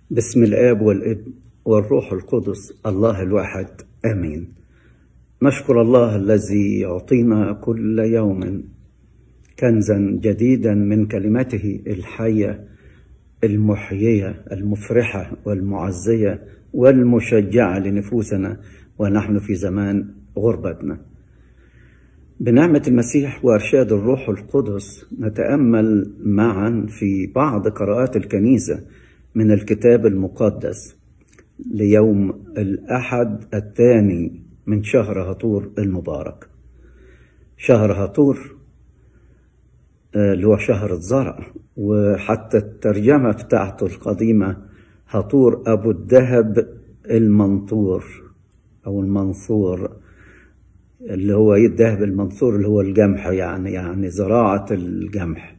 بسم الآب والابن والروح القدس الله الواحد آمين نشكر الله الذي يعطينا كل يوم كنزا جديدا من كلمته الحية المحيية المفرحة والمعزية والمشجعة لنفوسنا ونحن في زمان غربتنا بنعمة المسيح وإرشاد الروح القدس نتأمل معا في بعض قراءات الكنيسة من الكتاب المقدس ليوم الأحد الثاني من شهر هطور المبارك شهر هطور اللي هو شهر الزرع وحتى الترجمة بتاعته القديمة هطور أبو الذهب المنطور أو المنصور اللي هو الذهب المنصور اللي هو الجمح يعني يعني زراعة الجمح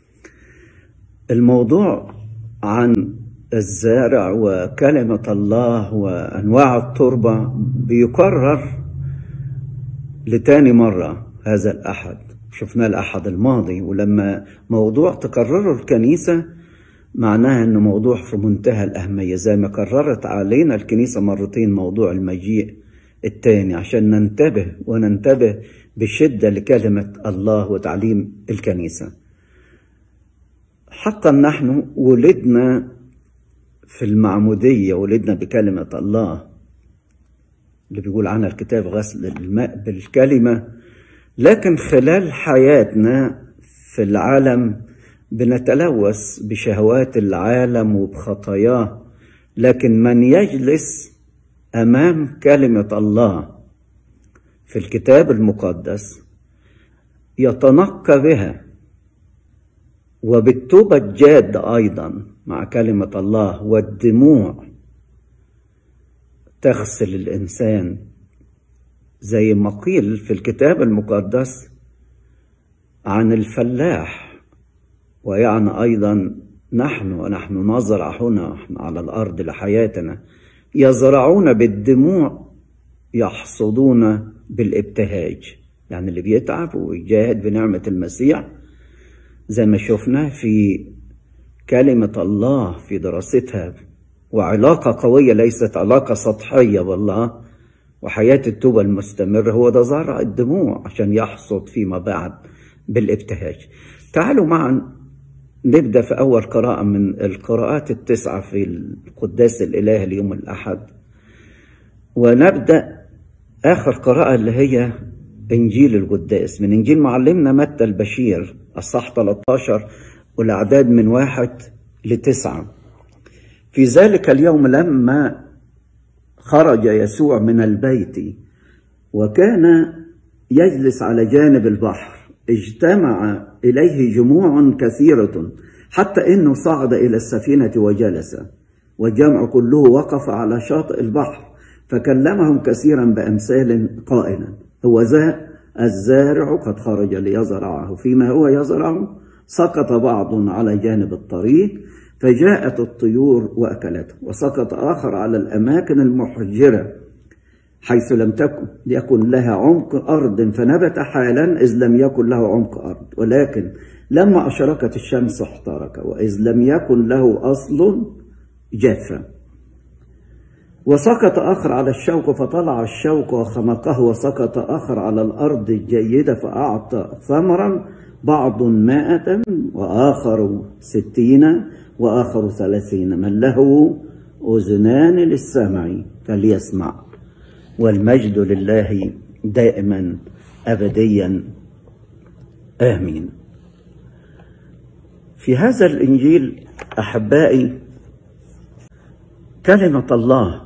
الموضوع عن الزارع وكلمة الله وأنواع التربة بيكرر لتاني مرة هذا الأحد شفناه الأحد الماضي ولما موضوع تكرره الكنيسة معناها أنه موضوع في منتهى الأهمية زي ما كررت علينا الكنيسة مرتين موضوع المجيء التاني عشان ننتبه وننتبه بشدة لكلمة الله وتعليم الكنيسة حقا نحن ولدنا في المعمودية ولدنا بكلمة الله اللي بيقول عنها الكتاب غسل الماء بالكلمة لكن خلال حياتنا في العالم بنتلوث بشهوات العالم وبخطاياه لكن من يجلس امام كلمه الله في الكتاب المقدس يتنقى بها وبالتوبه الجاد ايضا مع كلمه الله والدموع تغسل الانسان زي ما قيل في الكتاب المقدس عن الفلاح ويعني ايضا نحن ونحن نزرع هنا على الارض لحياتنا يزرعون بالدموع يحصدون بالابتهاج يعني اللي بيتعب ويجاهد بنعمة المسيح زي ما شفنا في كلمة الله في دراستها وعلاقة قوية ليست علاقة سطحية بالله وحياة التوبة المستمرة هو ده زرع الدموع عشان يحصد فيما بعد بالابتهاج تعالوا معا نبدأ في أول قراءة من القراءات التسعة في القداس الإلهي اليوم الأحد ونبدأ آخر قراءة اللي هي إنجيل القداس من إنجيل معلمنا متى البشير الصح 13 والأعداد من واحد لتسعة في ذلك اليوم لما خرج يسوع من البيت وكان يجلس على جانب البحر اجتمع إليه جموع كثيرة حتى إنه صعد إلى السفينة وجلس والجمع كله وقف على شاطئ البحر فكلمهم كثيرا بأمثال قائلا هو ذا الزارع قد خرج ليزرعه فيما هو يزرع سقط بعض على جانب الطريق فجاءت الطيور وأكلته وسقط آخر على الأماكن المحجرة حيث لم تكن يكن لها عمق أرض فنبت حالا إذ لم يكن له عمق أرض ولكن لما أشرقت الشمس احترق وإذ لم يكن له أصل جاف وسقط آخر على الشوك فطلع الشوك وخنقه وسقط آخر على الأرض الجيدة فأعطى ثمرا بعض مائة وآخر ستين وآخر ثلاثين من له أذنان للسمع فليسمع والمجد لله دائما ابديا امين في هذا الانجيل احبائي كلمه الله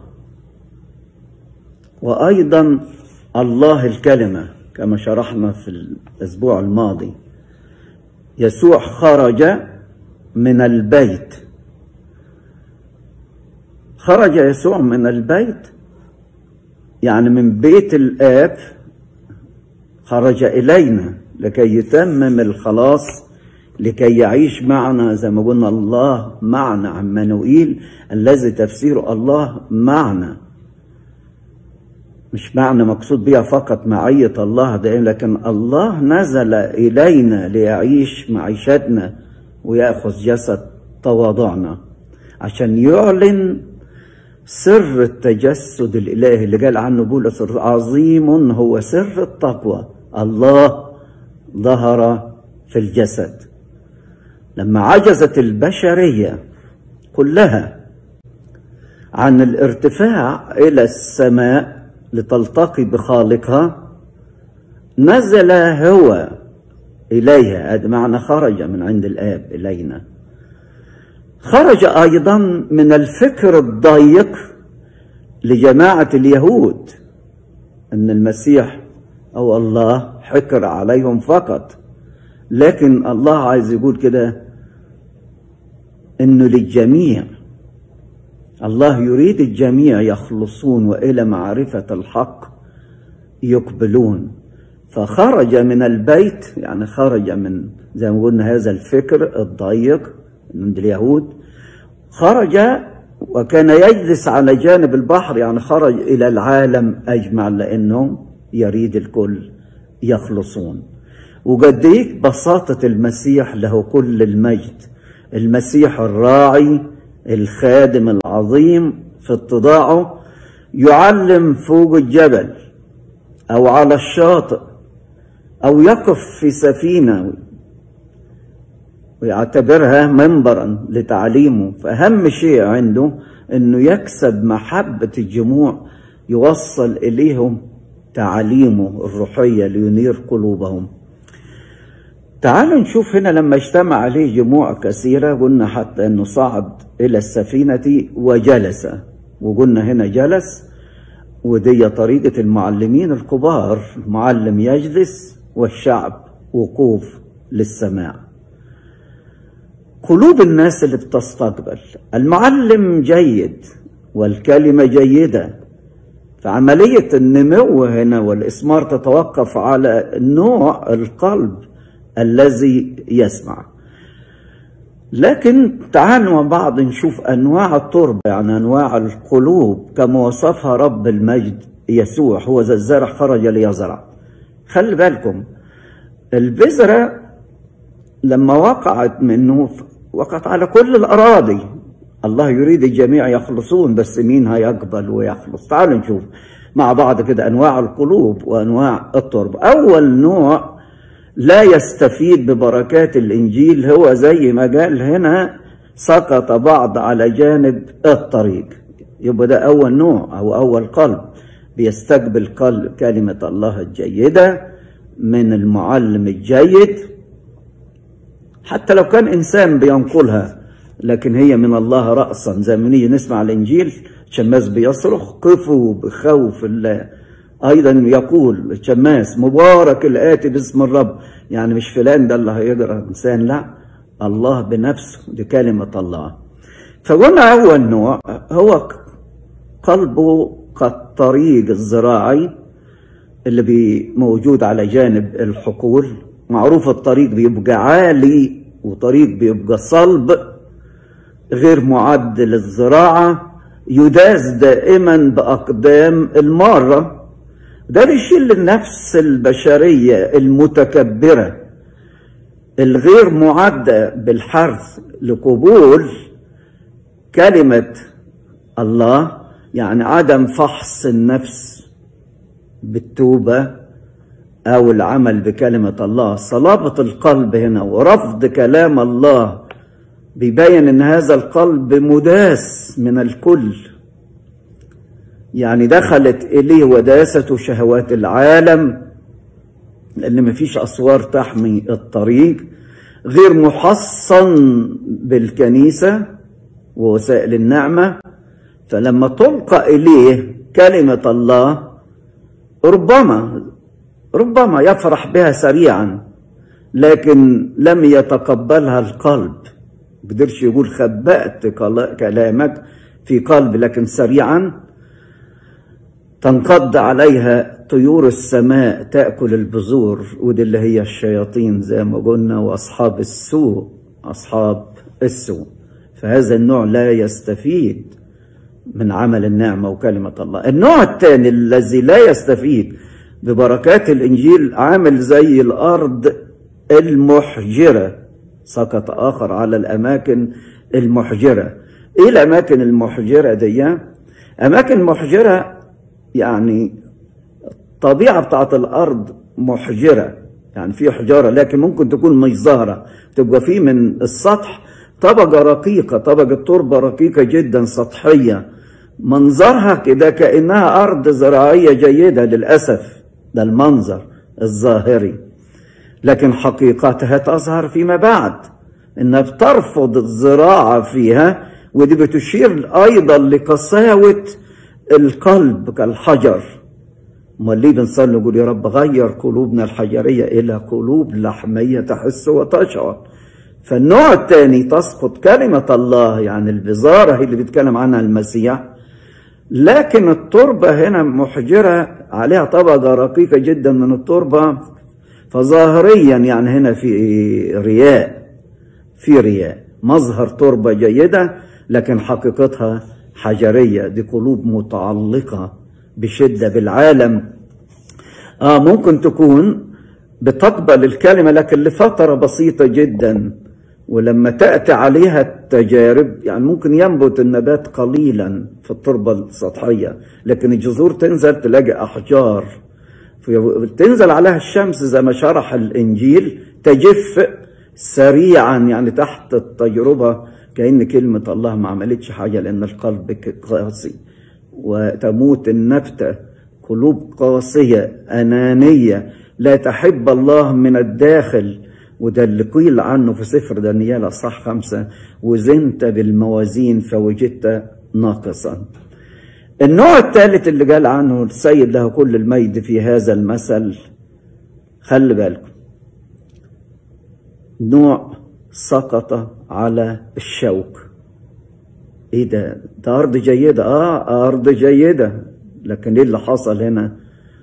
وايضا الله الكلمه كما شرحنا في الاسبوع الماضي يسوع خرج من البيت خرج يسوع من البيت يعني من بيت الآب خرج إلينا لكي يتمم الخلاص لكي يعيش معنا زي ما قلنا الله معنا عمانوئيل الذي تفسيره الله معنا مش معنى مقصود بها فقط معية الله دائما لكن الله نزل إلينا ليعيش معيشتنا ويأخذ جسد تواضعنا عشان يعلن سر التجسد الإلهي اللي قال عنه بولس عظيم هو سر التقوى الله ظهر في الجسد لما عجزت البشرية كلها عن الارتفاع إلى السماء لتلتقي بخالقها نزل هو إليها هذا معنى خرج من عند الآب إلينا خرج أيضا من الفكر الضيق لجماعة اليهود أن المسيح أو الله حكر عليهم فقط لكن الله عايز يقول كده انه للجميع الله يريد الجميع يخلصون والى معرفه الحق يقبلون فخرج من البيت يعني خرج من زي ما قلنا هذا الفكر الضيق عند اليهود خرج وكان يجلس على جانب البحر يعني خرج الى العالم اجمع لانه يريد الكل يخلصون وقديك بساطة المسيح له كل المجد المسيح الراعي الخادم العظيم في اتضاعه يعلم فوق الجبل أو على الشاطئ أو يقف في سفينة ويعتبرها منبرا لتعليمه فأهم شيء عنده أنه يكسب محبة الجموع يوصل إليهم تعاليمه الروحية لينير قلوبهم تعالوا نشوف هنا لما اجتمع عليه جموع كثيرة قلنا حتى أنه صعد إلى السفينة وجلس وقلنا هنا جلس ودي طريقة المعلمين الكبار المعلم يجلس والشعب وقوف للسماع قلوب الناس اللي بتستقبل المعلم جيد والكلمة جيدة فعملية النمو هنا والإثمار تتوقف على نوع القلب الذي يسمع لكن تعالوا مع بعض نشوف انواع التربه يعني انواع القلوب كما وصفها رب المجد يسوع هو ذا الزرع خرج ليزرع خلي بالكم البذره لما وقعت منه وقعت على كل الاراضي الله يريد الجميع يخلصون بس مين هيقبل ويخلص تعالوا نشوف مع بعض كده انواع القلوب وانواع التربه اول نوع لا يستفيد ببركات الانجيل هو زي ما قال هنا سقط بعض على جانب الطريق يبقى ده اول نوع او اول قلب بيستقبل قلب كلمه الله الجيده من المعلم الجيد حتى لو كان انسان بينقلها لكن هي من الله راسا زي ما نيجي نسمع الانجيل شماس بيصرخ قفوا بخوف الله ايضا يقول شماس مبارك الاتي باسم الرب يعني مش فلان ده اللي هيجرى انسان لا الله بنفسه دي كلمه الله فقلنا اول نوع هو قلبه كالطريق الزراعي اللي بي موجود على جانب الحقول معروف الطريق بيبقى عالي وطريق بيبقى صلب غير معد للزراعه يداس دائما باقدام الماره ده بيشيل النفس البشرية المتكبرة الغير معدة بالحرث لقبول كلمة الله يعني عدم فحص النفس بالتوبة أو العمل بكلمة الله صلابة القلب هنا ورفض كلام الله بيبين أن هذا القلب مداس من الكل يعني دخلت إليه وداسة شهوات العالم لأن مفيش أسوار تحمي الطريق غير محصن بالكنيسة ووسائل النعمة فلما تلقى إليه كلمة الله ربما ربما يفرح بها سريعا لكن لم يتقبلها القلب قدرش يقول خبأت كلامك في قلبي لكن سريعا تنقض عليها طيور السماء تأكل البذور ودي اللي هي الشياطين زي ما قلنا وأصحاب السوء أصحاب السوء فهذا النوع لا يستفيد من عمل النعمة وكلمة الله النوع الثاني الذي لا يستفيد ببركات الإنجيل عامل زي الأرض المحجرة سقط آخر على الأماكن المحجرة ايه الاماكن المحجره دي اماكن محجره يعني الطبيعه بتاعت الارض محجره يعني في حجاره لكن ممكن تكون مش ظاهره تبقى في من السطح طبقه رقيقه طبقه تربه رقيقه جدا سطحيه منظرها كده كانها ارض زراعيه جيده للاسف ده المنظر الظاهري لكن حقيقتها تظهر فيما بعد انها بترفض الزراعه فيها ودي بتشير ايضا لقساوه القلب كالحجر امال ليه بنصلي نقول يا رب غير قلوبنا الحجريه الى قلوب لحميه تحس وتشعر فالنوع الثاني تسقط كلمه الله يعني البزاره هي اللي بيتكلم عنها المسيح لكن التربه هنا محجره عليها طبقه رقيقه جدا من التربه فظاهريا يعني هنا في رياء في رياء مظهر تربه جيده لكن حقيقتها حجريه دي قلوب متعلقه بشدة بالعالم آه ممكن تكون بتقبل الكلمة لكن لفترة بسيطة جدا ولما تأتي عليها التجارب يعني ممكن ينبت النبات قليلا في التربة السطحية لكن الجذور تنزل تلاقي أحجار تنزل عليها الشمس زي ما شرح الإنجيل تجف سريعا يعني تحت التجربة كأن كلمة الله ما عملتش حاجة لأن القلب قاسي وتموت النبتة قلوب قاسية أنانية لا تحب الله من الداخل وده اللي قيل عنه في سفر دانيال أصح خمسة وزنت بالموازين فوجدت ناقصا النوع الثالث اللي قال عنه السيد له كل المجد في هذا المثل خلي بالكم نوع سقط على الشوك ايه ده ده ارض جيده اه ارض جيده لكن ايه اللي حصل هنا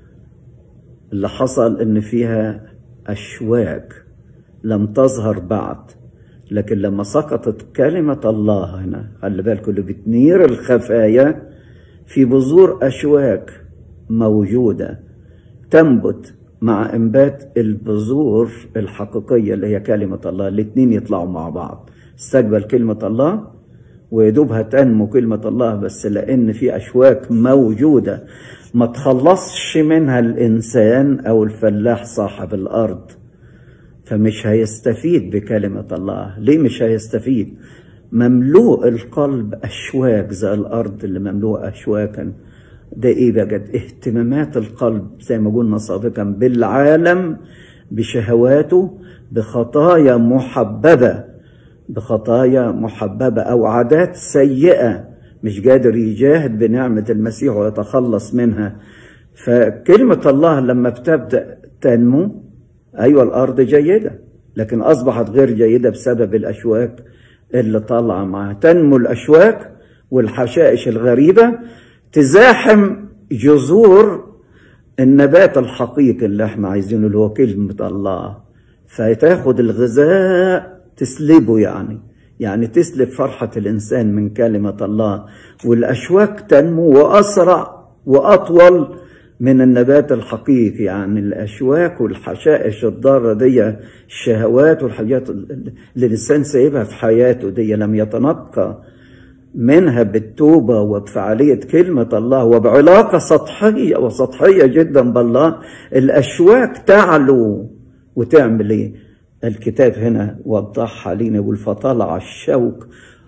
اللي حصل ان فيها اشواك لم تظهر بعد لكن لما سقطت كلمة الله هنا خلي بالكم اللي بتنير الخفايا في بذور أشواك موجودة تنبت مع إنبات البذور الحقيقية اللي هي كلمة الله الاتنين يطلعوا مع بعض استقبل كلمة الله ويدوبها تنمو كلمة الله بس لأن في أشواك موجودة ما تخلصش منها الإنسان أو الفلاح صاحب الأرض فمش هيستفيد بكلمة الله ليه مش هيستفيد مملوء القلب أشواك زي الأرض اللي مملوء أشواكا ده إيه بجد اهتمامات القلب زي ما قلنا سابقا بالعالم بشهواته بخطايا محببة بخطايا محببة أو عادات سيئة مش قادر يجاهد بنعمة المسيح ويتخلص منها فكلمة الله لما بتبدأ تنمو أيوة الأرض جيدة لكن أصبحت غير جيدة بسبب الأشواك اللي طالعة معها تنمو الأشواك والحشائش الغريبة تزاحم جذور النبات الحقيقي اللي احنا عايزينه اللي هو كلمة الله فتاخد الغذاء تسلبه يعني يعني تسلب فرحة الإنسان من كلمة الله والأشواك تنمو وأسرع وأطول من النبات الحقيقي يعني الأشواك والحشائش الضارة دي الشهوات والحاجات اللي الإنسان سايبها في حياته دي لم يتنقى منها بالتوبة وبفعالية كلمة الله وبعلاقة سطحية وسطحية جدا بالله الأشواك تعلو وتعمل إيه؟ الكتاب هنا وضحها لنا يقول فطلع الشوك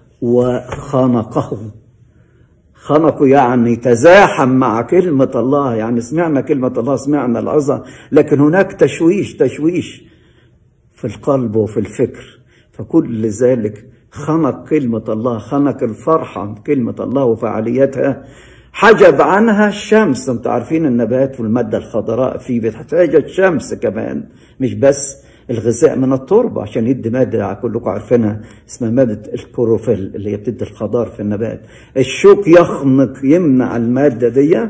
وخنقه خنقه يعني تزاحم مع كلمة الله يعني سمعنا كلمة الله سمعنا العظة لكن هناك تشويش تشويش في القلب وفي الفكر فكل ذلك خنق كلمة الله خنق الفرحة بكلمة الله وفعاليتها حجب عنها الشمس انتوا عارفين النبات والمادة الخضراء فيه بتحتاج الشمس كمان مش بس الغذاء من التربة عشان يدي مادة كلكم عارفينها اسمها مادة الكلوروفيل اللي هي بتدي الخضار في النبات الشوك يخنق يمنع المادة دي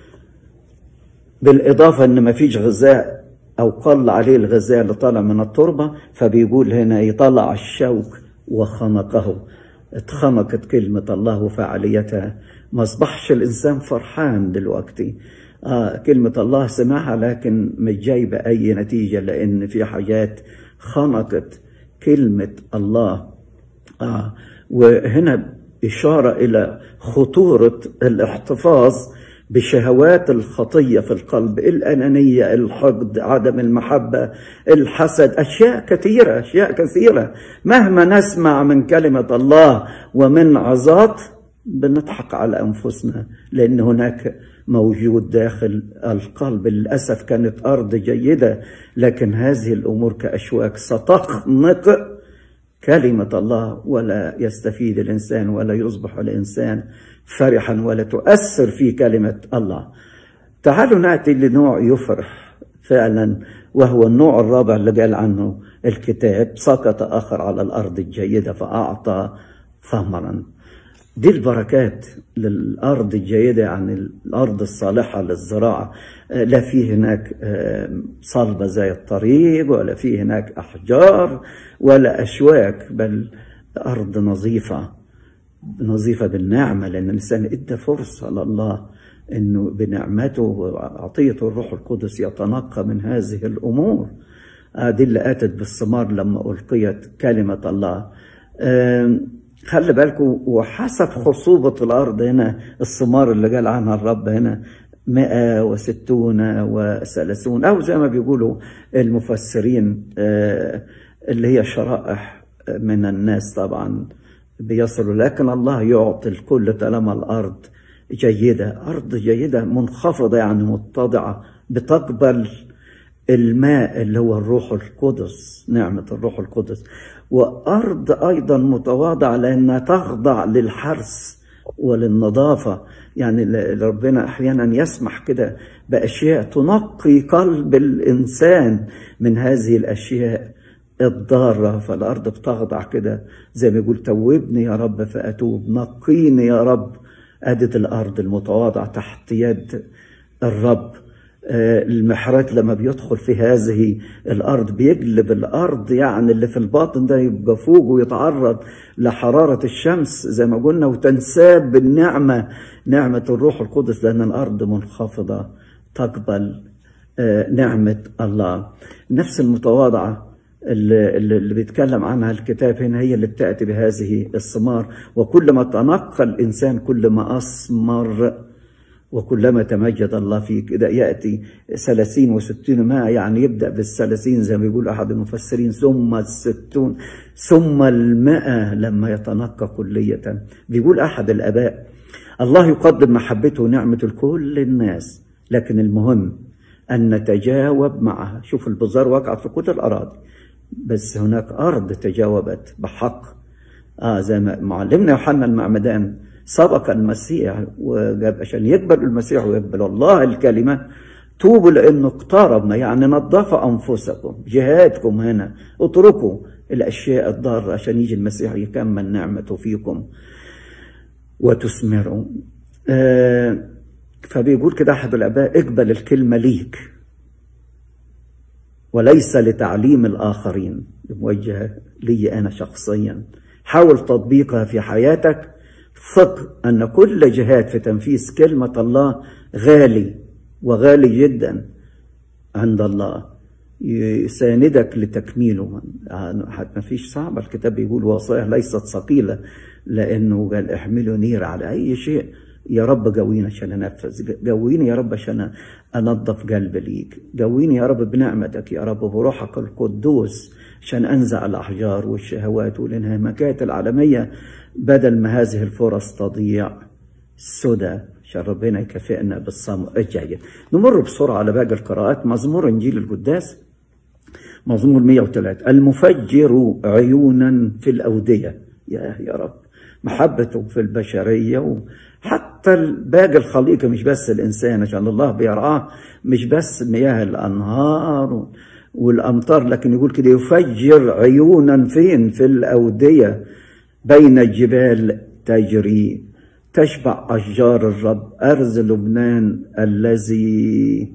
بالإضافة إن مفيش غذاء أو قل عليه الغذاء اللي طالع من التربة فبيقول هنا يطلع الشوك وخنقه اتخنقت كلمة الله وفعاليتها ما أصبحش الإنسان فرحان دلوقتي آه كلمة الله سمعها لكن مش جايبة أي نتيجة لأن في حاجات خنقت كلمة الله آه وهنا إشارة إلى خطورة الاحتفاظ بشهوات الخطية في القلب الأنانية الحقد عدم المحبة الحسد أشياء كثيرة أشياء كثيرة مهما نسمع من كلمة الله ومن عظات بنضحك على أنفسنا لأن هناك موجود داخل القلب للأسف كانت أرض جيدة لكن هذه الأمور كأشواك ستخنق كلمة الله ولا يستفيد الإنسان ولا يصبح الإنسان فرحا ولا تؤثر في كلمة الله تعالوا نأتي لنوع يفرح فعلا وهو النوع الرابع اللي قال عنه الكتاب سقط آخر على الأرض الجيدة فأعطى ثمرا دي البركات للأرض الجيدة يعني الأرض الصالحة للزراعة لا في هناك صلبة زي الطريق ولا في هناك أحجار ولا أشواك بل أرض نظيفة نظيفة بالنعمة لأن الإنسان إدى فرصة لله أنه بنعمته وعطية الروح القدس يتنقى من هذه الأمور دي اللي أتت بالثمار لما ألقيت كلمة الله خلي بالكم وحسب خصوبة الأرض هنا الثمار اللي قال عنها الرب هنا مئة وستون وثلاثون أو زي ما بيقولوا المفسرين اللي هي شرائح من الناس طبعا بيصلوا لكن الله يعطي الكل طالما الأرض جيدة أرض جيدة منخفضة يعني متضعة بتقبل الماء اللي هو الروح القدس نعمة الروح القدس وأرض أيضا متواضعة لأنها تخضع للحرث وللنظافة يعني ربنا أحيانا يسمح كده بأشياء تنقي قلب الإنسان من هذه الأشياء الضارة فالأرض بتخضع كده زي ما يقول توبني يا رب فأتوب نقيني يا رب أدت الأرض المتواضعة تحت يد الرب المحرات لما بيدخل في هذه الارض بيجلب الارض يعني اللي في الباطن ده يبقى فوق ويتعرض لحراره الشمس زي ما قلنا وتنساب بالنعمه نعمه الروح القدس لان الارض منخفضه تقبل نعمه الله نفس المتواضعه اللي, اللي بيتكلم عنها الكتاب هنا هي اللي بتاتي بهذه الثمار وكل ما تنقى الانسان كل ما اثمر وكلما تمجد الله فيك إذا يأتي ثلاثين وستين ما يعني يبدأ بالثلاثين زي ما يقول أحد المفسرين ثم الستون ثم المئة لما يتنقى كلية بيقول أحد الآباء الله يقدم محبته ونعمته لكل الناس لكن المهم أن نتجاوب معها شوف البزار وقعت في كل الأراضي بس هناك أرض تجاوبت بحق آه زي ما معلمنا يوحنا المعمدان سبق المسيح وجاب عشان يقبل المسيح ويقبل الله الكلمة توبوا لأنه اقتربنا يعني نظفوا أنفسكم جهادكم هنا اتركوا الأشياء الضارة عشان يجي المسيح يكمل نعمته فيكم وتثمروا آه فبيقول كده أحد الآباء اقبل الكلمة ليك وليس لتعليم الآخرين موجهة لي أنا شخصيا حاول تطبيقها في حياتك ثق أن كل جهاد في تنفيذ كلمة الله غالي وغالي جدا عند الله يساندك لتكميله ما فيش صعب الكتاب بيقول وصايا ليست ثقيلة لأنه قال احملوا نير على أي شيء يا رب قوينا عشان انفذ قويني يا رب عشان انظف قلبي ليك قويني يا رب بنعمتك يا رب بروحك القدوس عشان انزع الاحجار والشهوات والانهماكات العالميه بدل ما هذه الفرص تضيع سدى عشان ربنا يكافئنا بالصمت الجيد نمر بسرعه على باقي القراءات مزمور انجيل القداس مزمور 103 المفجر عيونا في الاوديه يا يا رب محبته في البشريه و حتى باقي الخليقة مش بس الإنسان عشان الله بيرعاه مش بس مياه الأنهار والأمطار لكن يقول كده يفجر عيونا فين في الأودية بين الجبال تجري تشبع أشجار الرب أرز لبنان الذي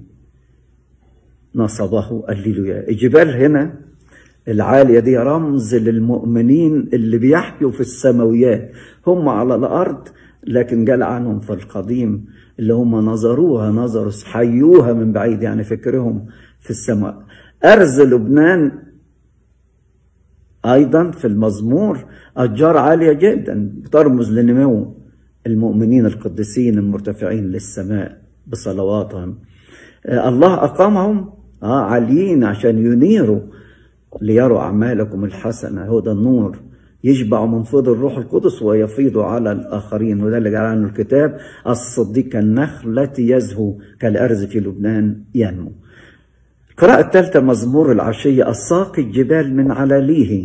نصبه الليلويا الجبال هنا العالية دي رمز للمؤمنين اللي بيحيوا في السماويات هم على الأرض لكن قال عنهم في القديم اللي هم نظروها نظروا حيوها من بعيد يعني فكرهم في السماء أرز لبنان أيضا في المزمور أشجار عالية جدا ترمز لنمو المؤمنين القديسين المرتفعين للسماء بصلواتهم آه الله أقامهم آه عاليين عشان ينيروا ليروا أعمالكم الحسنة هو ده النور يشبع من فضل الروح القدس ويفيض على الآخرين وده اللي قال عنه الكتاب الصديق كالنخلة يزهو كالأرز في لبنان ينمو القراءة الثالثة مزمور العشية الساقي الجبال من علاليه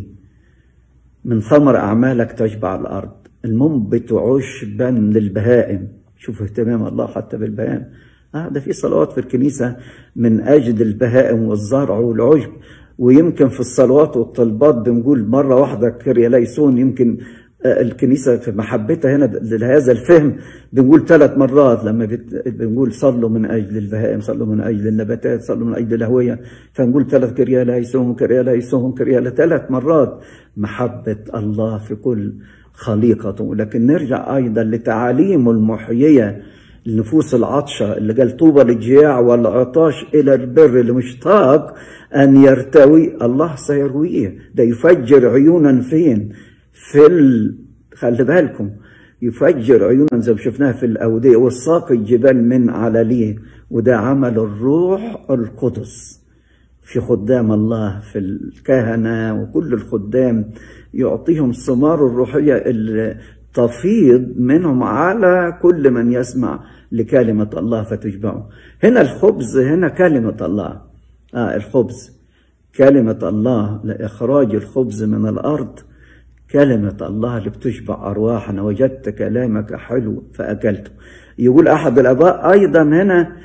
من ثمر أعمالك تشبع الأرض المنبت عشبا للبهائم شوف اهتمام الله حتى بالبهائم آه ده في صلوات في الكنيسة من أجل البهائم والزرع والعشب ويمكن في الصلوات والطلبات بنقول مرة واحدة كريا ليسون يمكن الكنيسة في محبتها هنا لهذا الفهم بنقول ثلاث مرات لما بنقول صلوا من أجل البهائم صلوا من أجل النباتات صلوا من أجل الهوية فنقول ثلاث كريا ليسون كريا ليسون كريا ثلاث مرات محبة الله في كل خليقته لكن نرجع أيضا لتعاليمه المحيية النفوس العطشة اللي قال طوبى للجياع والعطاش إلى البر المشتاق أن يرتوي الله سيرويه ده يفجر عيونا فين في ال... خلي بالكم يفجر عيونا زي ما شفناها في الأودية والساقي الجبال من علاليه وده عمل الروح القدس في خدام الله في الكهنة وكل الخدام يعطيهم ثمار الروحية اللي تفيض منهم على كل من يسمع لكلمة الله فتشبعه هنا الخبز هنا كلمة الله آه الخبز كلمة الله لإخراج الخبز من الأرض كلمة الله اللي بتشبع أرواحنا وجدت كلامك حلو فأكلته يقول أحد الآباء أيضا هنا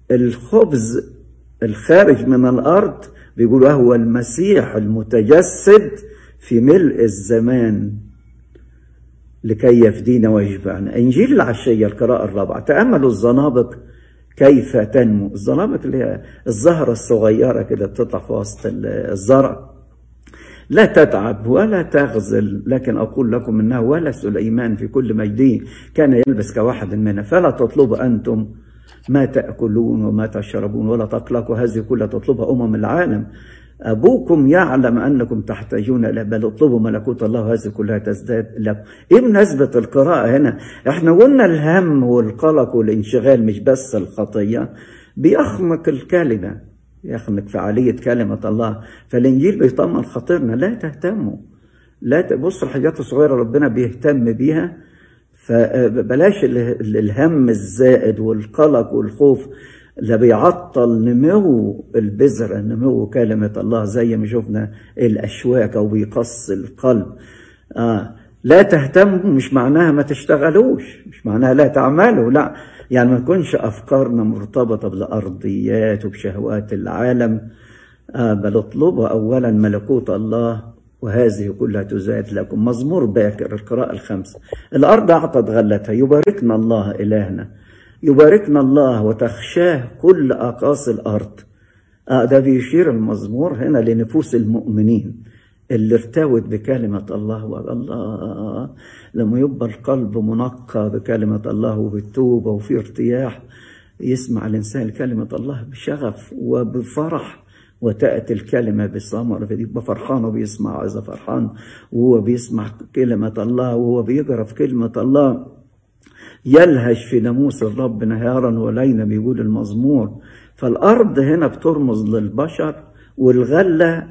الخبز الخارج من الأرض بيقول وهو المسيح المتجسد في ملء الزمان لكي يفدينا ويشبعنا إنجيل العشية القراءة الرابعة تأملوا الزنابق كيف تنمو الزنابق اللي هي الزهرة الصغيرة كده بتطلع في وسط الزرع لا تتعب ولا تغزل لكن أقول لكم إنها ولا سليمان في كل مجده كان يلبس كواحد منا فلا تطلبوا أنتم ما تأكلون وما تشربون ولا تقلقوا هذه كلها تطلبها أمم العالم أبوكم يعلم أنكم تحتاجون إلى بل اطلبوا ملكوت الله هذه كلها تزداد لكم إيه مناسبة القراءة هنا إحنا قلنا الهم والقلق والانشغال مش بس الخطية بيخمق الكلمة يخنق فعالية كلمة الله فالإنجيل بيطمن خاطرنا لا تهتموا لا تبص الحاجات الصغيرة ربنا بيهتم بيها فبلاش الهم الزائد والقلق والخوف اللي بيعطل نمو البذرة نمو كلمة الله زي ما شفنا الأشواك أو بيقص القلب آه لا تهتموا مش معناها ما تشتغلوش مش معناها لا تعملوا لا يعني ما تكونش أفكارنا مرتبطة بالأرضيات وبشهوات العالم آه بل اطلبوا أولا ملكوت الله وهذه كلها تزاد لكم مزمور باكر القراءة الخمسة الأرض أعطت غلتها يباركنا الله إلهنا يباركنا الله وتخشاه كل أقاصي الأرض آه ده بيشير المزمور هنا لنفوس المؤمنين اللي ارتوت بكلمة الله والله لما يبقى القلب منقى بكلمة الله وبالتوبة وفي ارتياح يسمع الإنسان كلمة الله بشغف وبفرح وتأتي الكلمة بالثمرة فيبقى فرحان وبيسمع إذا فرحان وهو بيسمع كلمة الله وهو بيقرأ في كلمة الله يلهج في ناموس الرب نهارا وليلا بيقول المزمور فالأرض هنا بترمز للبشر والغلة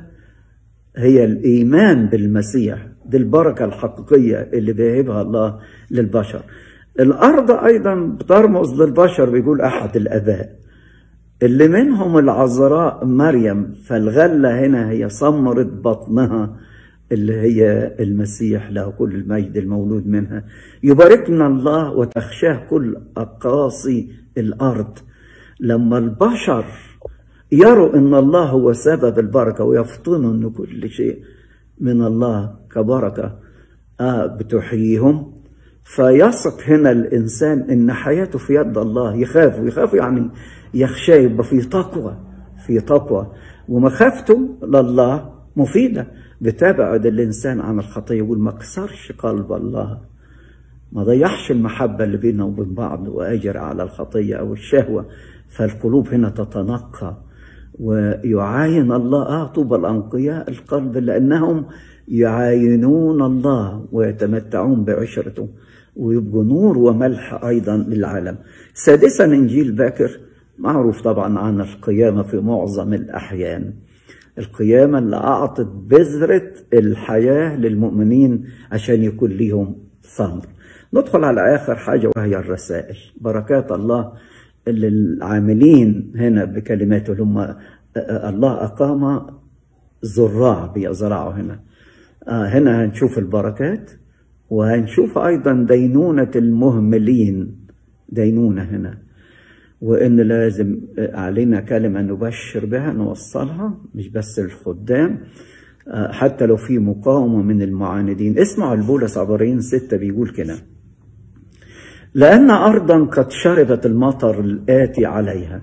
هي الإيمان بالمسيح دي البركة الحقيقية اللي بيهبها الله للبشر الأرض أيضا بترمز للبشر بيقول أحد الآباء اللي منهم العذراء مريم فالغلة هنا هي ثمرة بطنها اللي هي المسيح له كل المجد المولود منها يباركنا الله وتخشاه كل أقاصي الأرض لما البشر يروا ان الله هو سبب البركه ويفطنوا ان كل شيء من الله كبركه آه بتحييهم فيثق هنا الانسان ان حياته في يد الله يخاف ويخاف يعني يخشى يبقى في تقوى في تقوى ومخافته لله مفيده بتبعد الانسان عن الخطيه يقول ما كسرش قلب الله ما ضيعش المحبه اللي بيننا وبين بعض واجر على الخطيه او الشهوه فالقلوب هنا تتنقى ويعاين الله اه طوبى الانقياء القلب لانهم يعاينون الله ويتمتعون بعشرته ويبقوا نور وملح أيضا للعالم سادسا إنجيل باكر معروف طبعا عن القيامة في معظم الأحيان القيامة اللي أعطت بذرة الحياة للمؤمنين عشان يكون ليهم ثمر ندخل على آخر حاجة وهي الرسائل بركات الله للعاملين هنا بكلماته اللي هم الله أقام زراع بيزرعوا هنا هنا هنشوف البركات وهنشوف أيضا دينونة المهملين دينونة هنا وإن لازم علينا كلمة نبشر بها نوصلها مش بس الخدام حتى لو في مقاومة من المعاندين اسمعوا البولس عبرين ستة بيقول كده لأن أرضا قد شربت المطر الآتي عليها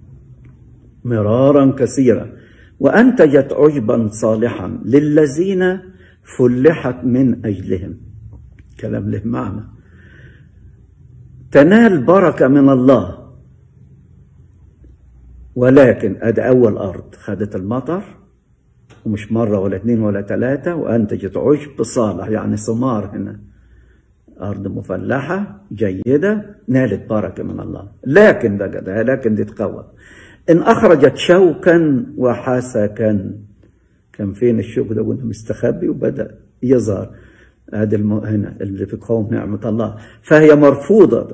مرارا كثيرا وأنتجت عشبا صالحا للذين فلحت من أجلهم كلام له معنى تنال بركة من الله ولكن ادي اول ارض خدت المطر ومش مرة ولا اثنين ولا ثلاثة وانتجت عشب صالح يعني ثمار هنا ارض مفلحة جيدة نالت بركة من الله لكن بقى ده لكن دي تقوى ان اخرجت شوكا وحسكا كان فين الشوك ده وانت مستخبي وبدا يظهر هذا الم... هنا اللي في قوم نعمة الله فهي مرفوضة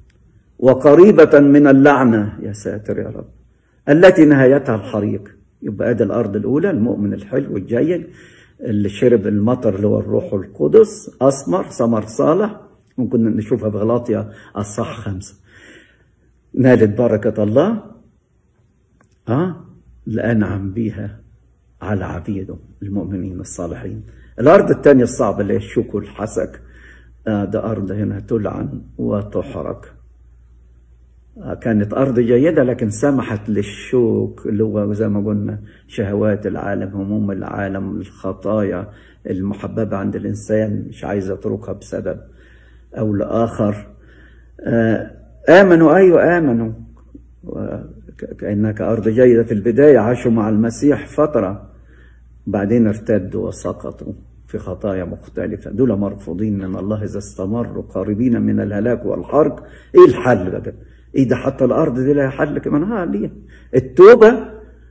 وقريبة من اللعنة يا ساتر يا رب التي نهايتها الحريق يبقى ادي الارض الاولى المؤمن الحلو الجيد اللي شرب المطر اللي هو الروح القدس اسمر ثمر صالح ممكن نشوفها بغلاطيا الصح خمسه نالت بركه الله اه لانعم بيها على عبيده المؤمنين الصالحين الارض الثانيه الصعبه اللي هي الشوك والحسك آه ده ارض هنا تلعن وتحرق كانت أرض جيدة لكن سمحت للشوك اللي هو زي ما قلنا شهوات العالم هموم العالم الخطايا المحببة عند الإنسان مش عايز يتركها بسبب أو لآخر آمنوا أيوة آمنوا كأنها كأرض جيدة في البداية عاشوا مع المسيح فترة بعدين ارتدوا وسقطوا في خطايا مختلفة دول مرفوضين من الله إذا استمروا قريبين من الهلاك والحرق إيه الحل بقى ايه ده حتى الارض دي لها حل كمان ها ليه التوبه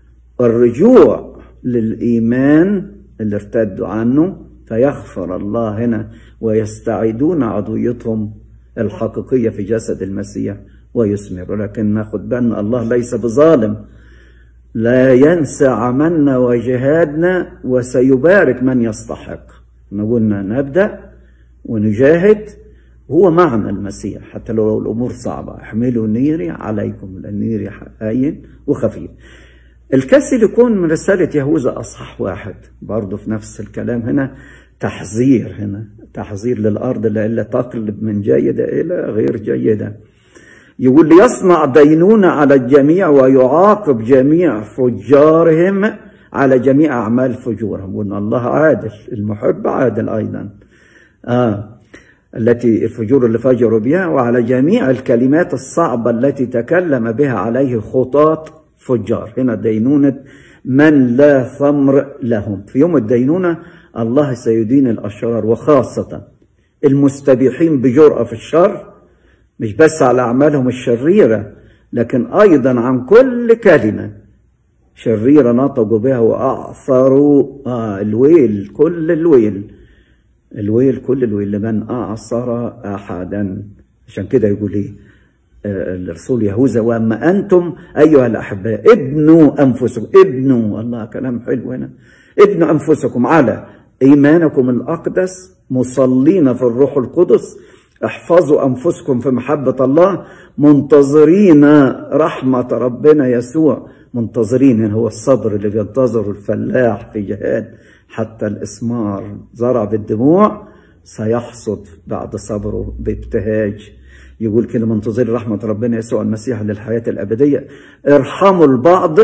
الرجوع للايمان اللي ارتدوا عنه فيغفر الله هنا ويستعيدون عضويتهم الحقيقيه في جسد المسيح ويثمر لكن ناخد بالنا الله ليس بظالم لا ينسى عملنا وجهادنا وسيبارك من يستحق قلنا نبدا ونجاهد هو معنى المسيح حتى لو الامور صعبه احملوا نيري عليكم لان نيري هين وخفيف الكسل يكون من رسالة يهوذا أصح واحد برضه في نفس الكلام هنا تحذير هنا تحذير للأرض لإلا تقلب من جيدة إلى غير جيدة يقول ليصنع دينونة على الجميع ويعاقب جميع فجارهم على جميع أعمال فجورهم وأن الله عادل المحب عادل أيضا آه التي الفجور اللي فجروا بها وعلى جميع الكلمات الصعبة التي تكلم بها عليه خطاة فجار هنا دينونة من لا ثمر لهم في يوم الدينونة الله سيدين الأشرار وخاصة المستبيحين بجرأة في الشر مش بس على أعمالهم الشريرة لكن أيضا عن كل كلمة شريرة نطقوا بها وأعثروا آه الويل كل الويل الويل كل الويل لمن أعصر أحدا عشان كده يقول إيه الرسول يهوذا واما انتم ايها الاحباء ابنوا انفسكم ابنوا الله كلام حلو هنا ابنوا انفسكم على ايمانكم الاقدس مصلين في الروح القدس احفظوا انفسكم في محبه الله منتظرين رحمه ربنا يسوع منتظرين هنا هو الصبر اللي بينتظره الفلاح في جهاد حتى الاسمار زرع بالدموع سيحصد بعد صبره بابتهاج يقول كده منتظر رحمة ربنا يسوع المسيح للحياة الأبدية ارحموا البعض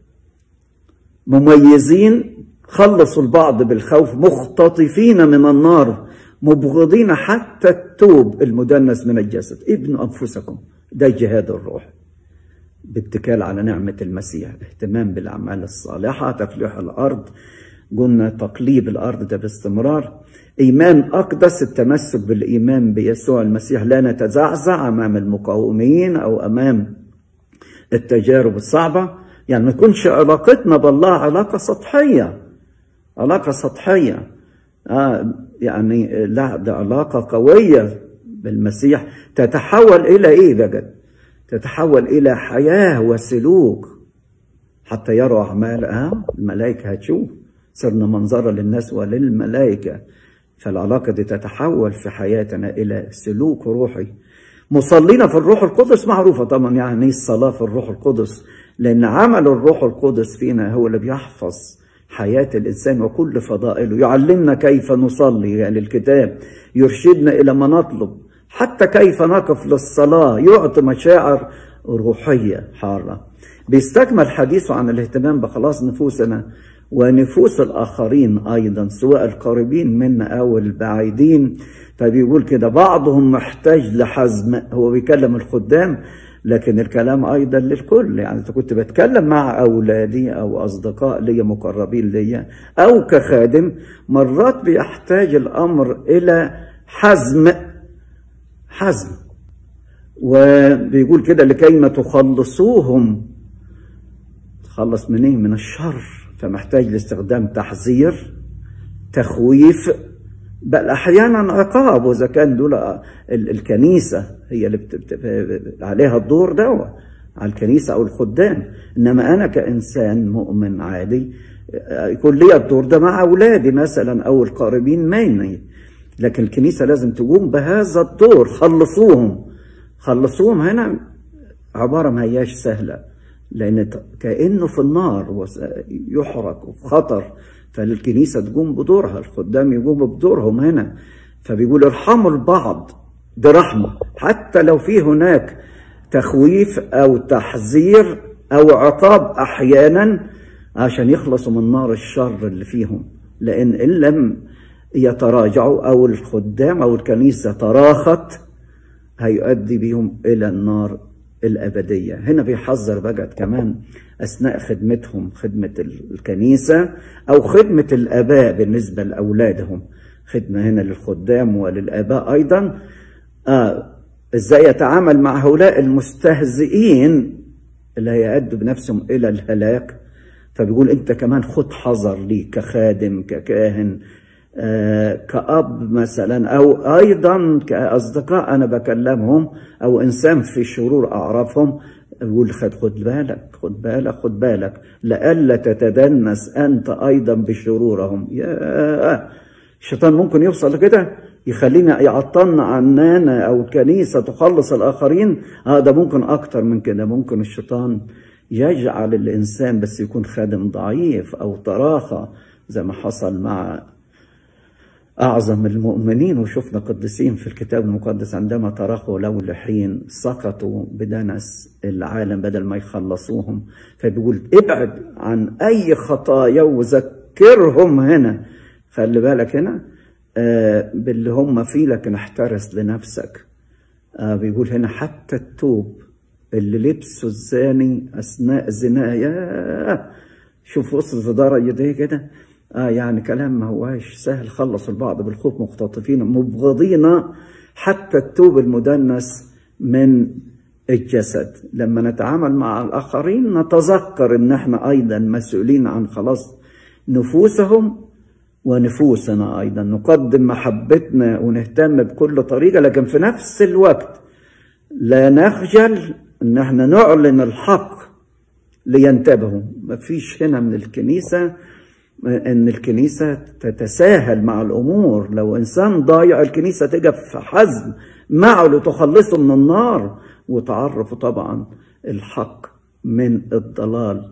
مميزين خلصوا البعض بالخوف مختطفين من النار مبغضين حتى التوب المدنس من الجسد ابنوا أنفسكم ده جهاد الروح باتكال على نعمة المسيح اهتمام بالأعمال الصالحة تفليح الأرض قلنا تقليب الأرض ده باستمرار إيمان أقدس التمسك بالإيمان بيسوع المسيح لا نتزعزع أمام المقاومين أو أمام التجارب الصعبة يعني ما تكونش علاقتنا بالله علاقة سطحية علاقة سطحية آه يعني لا ده علاقة قوية بالمسيح تتحول إلى إيه بقى تتحول إلى حياة وسلوك حتى يروا أعمال آه الملائكة هتشوف صرنا منظرة للناس وللملائكة فالعلاقة دي تتحول في حياتنا إلى سلوك روحي مصلينا في الروح القدس معروفة طبعا يعني الصلاة في الروح القدس لأن عمل الروح القدس فينا هو اللي بيحفظ حياة الإنسان وكل فضائله يعلمنا كيف نصلي يعني الكتاب يرشدنا إلى ما نطلب حتى كيف نقف للصلاة يعطي مشاعر روحية حارة بيستكمل حديثه عن الاهتمام بخلاص نفوسنا ونفوس الآخرين أيضا سواء القريبين منا أو البعيدين فبيقول كده بعضهم محتاج لحزم هو بيكلم الخدام لكن الكلام أيضا للكل يعني إذا كنت بتكلم مع أولادي أو أصدقاء لي مقربين لي أو كخادم مرات بيحتاج الأمر إلى حزم حزم وبيقول كده لكي ما تخلصوهم تخلص من ايه من الشر فمحتاج لاستخدام تحذير تخويف بل احيانا عقاب واذا كان دول الكنيسه هي اللي بت... عليها الدور ده على الكنيسه او الخدام انما انا كانسان مؤمن عادي يكون لي الدور ده مع اولادي مثلا او القريبين مني لكن الكنيسه لازم تقوم بهذا الدور خلصوهم خلصوهم هنا عباره ما هياش سهله لان كانه في النار يحرق وفي خطر فالكنيسه تقوم بدورها الخدام يقوموا بدورهم هنا فبيقول ارحموا البعض برحمه حتى لو في هناك تخويف او تحذير او عقاب احيانا عشان يخلصوا من نار الشر اللي فيهم لان ان لم يتراجعوا او الخدام او الكنيسه تراخت هيؤدي بهم الى النار الأبدية هنا بيحذر بقى كمان أثناء خدمتهم خدمة الكنيسة أو خدمة الآباء بالنسبة لأولادهم خدمة هنا للخدام وللآباء أيضا آه إزاي يتعامل مع هؤلاء المستهزئين اللي هيأدوا بنفسهم إلى الهلاك فبيقول أنت كمان خد حذر ليك كخادم ككاهن آه كأب مثلا أو أيضا كأصدقاء أنا بكلمهم أو إنسان في شرور أعرفهم يقول خد خد بالك خد بالك خد بالك لئلا تتدنس أنت أيضا بشرورهم يا الشيطان ممكن يوصل لكده يخلينا يعطلنا عنانا أو كنيسة تخلص الآخرين هذا آه ده ممكن أكتر من كده ممكن الشيطان يجعل الإنسان بس يكون خادم ضعيف أو تراخى زي ما حصل مع أعظم المؤمنين وشفنا قديسين في الكتاب المقدس عندما تركوا له لحين سقطوا بدنس العالم بدل ما يخلصوهم فبيقول ابعد عن أي خطايا وذكرهم هنا خلي بالك هنا آه باللي هم فيه لكن احترس لنفسك آه بيقول هنا حتى التوب اللي لبسه الزاني أثناء زناه يا شوف وصل لدرجة دي كده آه يعني كلام ما هواش سهل خلص البعض بالخوف مختطفين مبغضين حتى التوب المدنس من الجسد لما نتعامل مع الآخرين نتذكر إن احنا أيضا مسؤولين عن خلاص نفوسهم ونفوسنا أيضا نقدم محبتنا ونهتم بكل طريقة لكن في نفس الوقت لا نخجل إن احنا نعلن الحق لينتبهوا مفيش هنا من الكنيسة ان الكنيسه تتساهل مع الامور لو انسان ضايع الكنيسه تقف في حزم معه لتخلصه من النار وتعرفه طبعا الحق من الضلال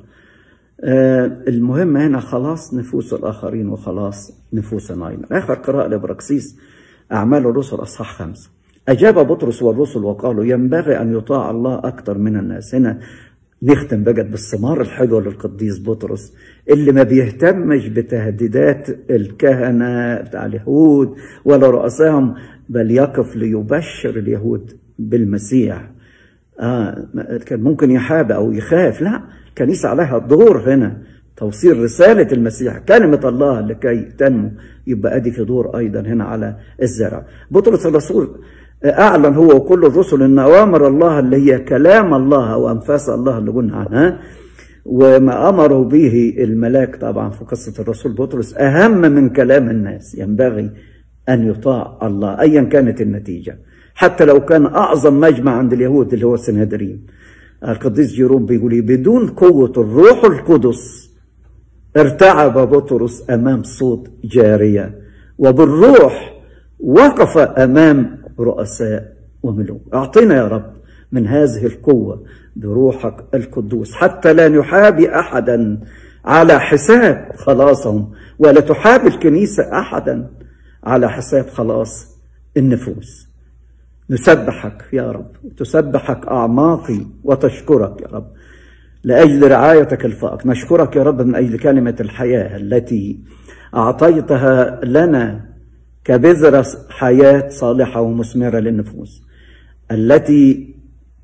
آه المهم هنا خلاص نفوس الاخرين وخلاص نفوسنا ايضا اخر قراءه لبراكسيس اعمال الرسل اصحاح خمسه اجاب بطرس والرسل وقالوا ينبغي ان يطاع الله اكثر من الناس هنا نختم بقى بالثمار الحلوه للقديس بطرس اللي ما بيهتمش بتهديدات الكهنه بتاع اليهود ولا رؤسائهم بل يقف ليبشر اليهود بالمسيح آه كان ممكن يحاب او يخاف لا الكنيسه عليها دور هنا توصيل رسالة المسيح كلمة الله لكي تنمو يبقى أدي في دور أيضا هنا على الزرع بطرس الرسول أعلن هو وكل الرسل أن أوامر الله اللي هي كلام الله أو أنفاس الله اللي قلنا عنها وما أمروا به الملاك طبعا في قصة الرسول بطرس أهم من كلام الناس ينبغي أن يطاع الله أيا كانت النتيجة حتى لو كان أعظم مجمع عند اليهود اللي هو السنهدرين القديس جيروم بيقول بدون قوة الروح القدس ارتعب بطرس أمام صوت جارية وبالروح وقف أمام رؤساء وملوك أعطنا يا رب من هذه القوة بروحك القدوس حتى لا نحابي أحدا على حساب خلاصهم ولا تحابي الكنيسة أحدا على حساب خلاص النفوس نسبحك يا رب تسبحك أعماقي وتشكرك يا رب لأجل رعايتك الفائق نشكرك يا رب من أجل كلمة الحياة التي أعطيتها لنا كبذرة حياة صالحة ومثمرة للنفوس التي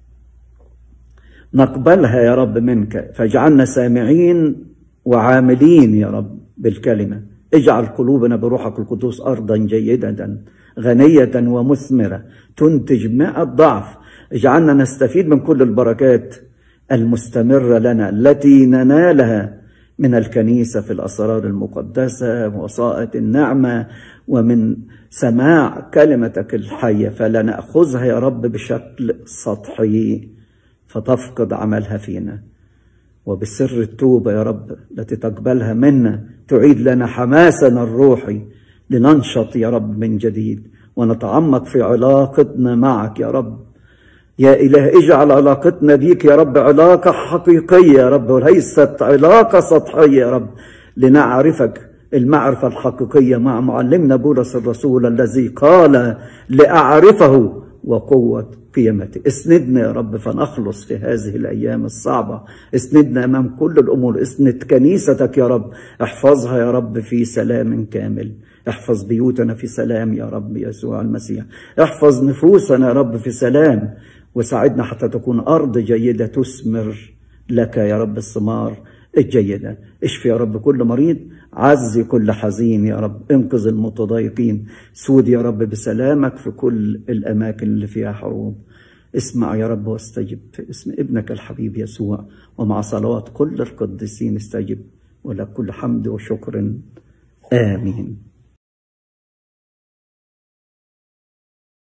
نقبلها يا رب منك فاجعلنا سامعين وعاملين يا رب بالكلمة اجعل قلوبنا بروحك القدوس أرضا جيدة غنية ومثمرة تنتج ماء الضعف اجعلنا نستفيد من كل البركات المستمرة لنا التي ننالها من الكنيسة في الأسرار المقدسة ووسائط النعمة ومن سماع كلمتك الحية فلا نأخذها يا رب بشكل سطحي فتفقد عملها فينا وبسر التوبة يا رب التي تقبلها منا تعيد لنا حماسنا الروحي لننشط يا رب من جديد ونتعمق في علاقتنا معك يا رب يا إله اجعل علاقتنا بيك يا رب علاقة حقيقية يا رب وليست علاقة سطحية يا رب لنعرفك المعرفة الحقيقية مع معلمنا بولس الرسول الذي قال لأعرفه وقوة قيمته اسندنا يا رب فنخلص في هذه الأيام الصعبة اسندنا أمام كل الأمور اسند كنيستك يا رب احفظها يا رب في سلام كامل احفظ بيوتنا في سلام يا رب يسوع المسيح احفظ نفوسنا يا رب في سلام وساعدنا حتى تكون أرض جيدة تثمر لك يا رب الثمار الجيدة اشفي يا رب كل مريض عزي كل حزين يا رب انقذ المتضايقين سود يا رب بسلامك في كل الأماكن اللي فيها حروب اسمع يا رب واستجب في اسم ابنك الحبيب يسوع ومع صلوات كل القديسين استجب ولك كل حمد وشكر آمين